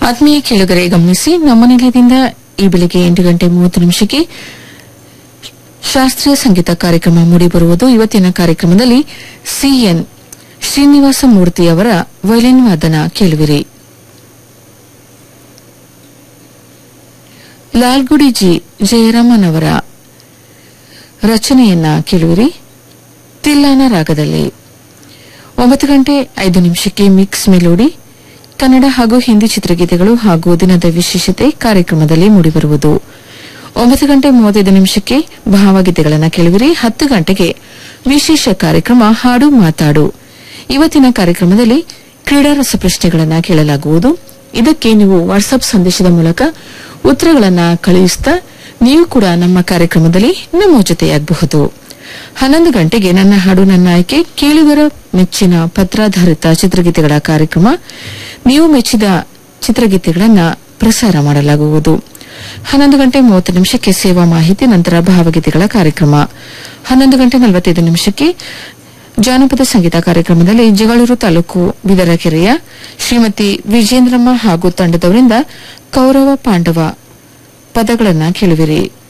ಆತ್ಮೀಯ ಕೇಳುಗರೆ ಗಮನಿಸಿ ನಮ್ಮ ನಿಲಯದಿಂದ ಈ ಬೆಳಿಗ್ಗೆ ಎಂಟು ಗಂಟೆ ಮೂವತ್ತು ನಿಮಿಷಕ್ಕೆ ಶಾಸ್ತ್ರೀಯ ಸಂಗೀತ ಕಾರ್ಯಕ್ರಮ ಮೂಡಿಬರುವುದು ಇವತ್ತಿನ ಕಾರ್ಯಕ್ರಮದಲ್ಲಿ ಸಿಎನ್ ಶ್ರೀನಿವಾಸ ಮೂರ್ತಿ ಅವರ ವಯಲಿನ್ ವಾದನ ಕೇಳುವಿರಿ ಲಾಲ್ಗುಡಿ ಜಿ ಜಯರಾಮನ್ ಅವರ ರಚನೆಯನ್ನ ಕೇಳುವಿರಿ ತಿಲ್ಲಾನ ರಾಗದಲ್ಲಿ ಒಂಬತ್ತು ಗಂಟೆ ಐದು ನಿಮಿಷಕ್ಕೆ ಮಿಕ್ಸ್ ಮೆಲೋಡಿ ಕನ್ನಡ ಹಾಗೂ ಹಿಂದಿ ಚಿತ್ರಗೀತೆಗಳು ಹಾಗೂ ದಿನದ ವಿಶೇಷತೆ ಕಾರ್ಯಕ್ರಮದಲ್ಲಿ ಮೂಡಿಬರುವುದು ಒಂಬತ್ತು ಗಂಟೆ ಮೂವತ್ತೈದು ನಿಮಿಷಕ್ಕೆ ಭಾವಗೀತೆಗಳನ್ನು ಕೇಳುವಿರಿ ಹತ್ತು ಗಂಟೆಗೆ ವಿಶೇಷ ಕಾರ್ಯಕ್ರಮ ಹಾಡು ಮಾತಾಡು ಇವತ್ತಿನ ಕಾರ್ಯಕ್ರಮದಲ್ಲಿ ಕ್ರೀಡಾ ರಸಪ್ರಶ್ನೆಗಳನ್ನು ಕೇಳಲಾಗುವುದು ಇದಕ್ಕೆ ನೀವು ವಾಟ್ಸ್ಆಪ್ ಸಂದೇಶದ ಮೂಲಕ ಉತ್ತರಗಳನ್ನು ಕಳುಹಿಸುತ್ತಾ ನೀವು ಕೂಡ ನಮ್ಮ ಕಾರ್ಯಕ್ರಮದಲ್ಲಿ ನಮ್ಮ ಜೊತೆಯಾಗಬಹುದು ಹನ್ನೊಂದು ಗಂಟೆಗೆ ನನ್ನ ಹಾಡು ನನ್ನ ಆಯ್ಕೆ ಕೇಳುಗರ ಮೆಚ್ಚಿನ ಪತ್ರಾಧಾರಿತ ಚಿತ್ರಗೀತೆಗಳ ಕಾರ್ಯಕ್ರಮ ನೀವು ಮೆಚ್ಚಿದ ಚಿತ್ರಗೀತೆಗಳನ್ನು ಪ್ರಸಾರ ಮಾಡಲಾಗುವುದು ಹನ್ನೊಂದು ಗಂಟೆ ಮೂವತ್ತು ನಿಮಿಷಕ್ಕೆ ಸೇವಾ ಮಾಹಿತಿ ನಂತರ ಭಾವಗೀತೆಗಳ ಕಾರ್ಯಕ್ರಮ ಹನ್ನೊಂದು ಗಂಟೆ ನಲವತ್ತೈದು ನಿಮಿಷಕ್ಕೆ ಜಾನಪದ ಸಂಗೀತ ಕಾರ್ಯಕ್ರಮದಲ್ಲಿ ಜಗಳೂರು ತಾಲೂಕು ಬಿದರಕೆರೆಯ ಶ್ರೀಮತಿ ವಿಜೇಂದ್ರಮ್ಮ ಹಾಗೂ ತಂಡದವರಿಂದ ಕೌರವ ಪಾಂಡವ ಪದಗಳನ್ನು ಕೇಳುವಿರಿ